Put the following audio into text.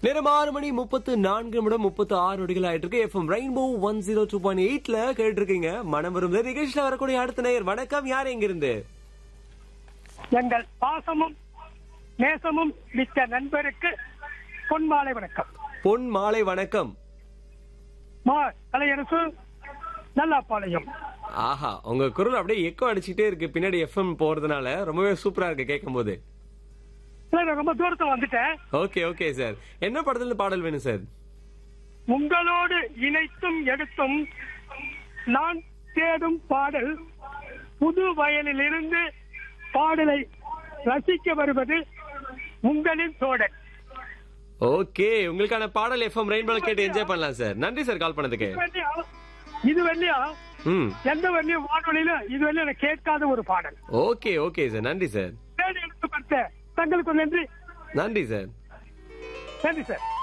நேரம் ஆறு மணி முப்பத்து நான்கு நிமிடம் முப்பத்து ஆறு நொடிகள் ஆயிட்டு இருக்கு FM Rainbow one zero two point எயிட்ல கேட்டு இருக்கீங்க மனம் வரும் நிகழ்ச்சியில வரக்கூடிய அடுத்த நேயர் வணக்கம் யார் எங்க இருந்து எங்கள் பாசமும் நேசமும் மிக்க நண்பருக்கு பொன்மாலை வணக்கம் பொன் மாலை வணக்கம் மா கலையரசு நல்லாப்பாளையம் ஆஹா உங்க குரல் அப்படியே எக்கோ அடிச்சுட்டே இருக்கு பின்னாடி எஃப்எம் போறதுனால ரொம்பவே சூப்பரா இருக்கு கேட்கும் போது இல்ல, நான் ரொம்ப தூரத்துல வந்துட்டேன் ஓகே ஓகே சார் என்ன படத்துல இருந்து பாடல் வேணும் சார் உங்களோடு இணைத்தும் எடுத்தும் நான் தேடும் பாடல் புது வயலிலிருந்து பாடலை ரசிக்க வருவது உங்களின் தோழன் ஓகே உங்களுக்கான பாடல் எஃப்எம் ரெயின்போ கேட்டு என்ஜாய் பண்ணலாம் சார் நன்றி சார் கால் பண்ணதுக்கு இது வரலையும் ம் எந்த வரலையும் வானொலியில இது வரலையும் எனக்கு கேட்காத ஒரு பாடல் ஓகே ஓகே சார் நன்றி சார் தேடி எடுத்து கொடுத்த தங்களுக்கு நன்றி நன்றி சார் நன்றி சார்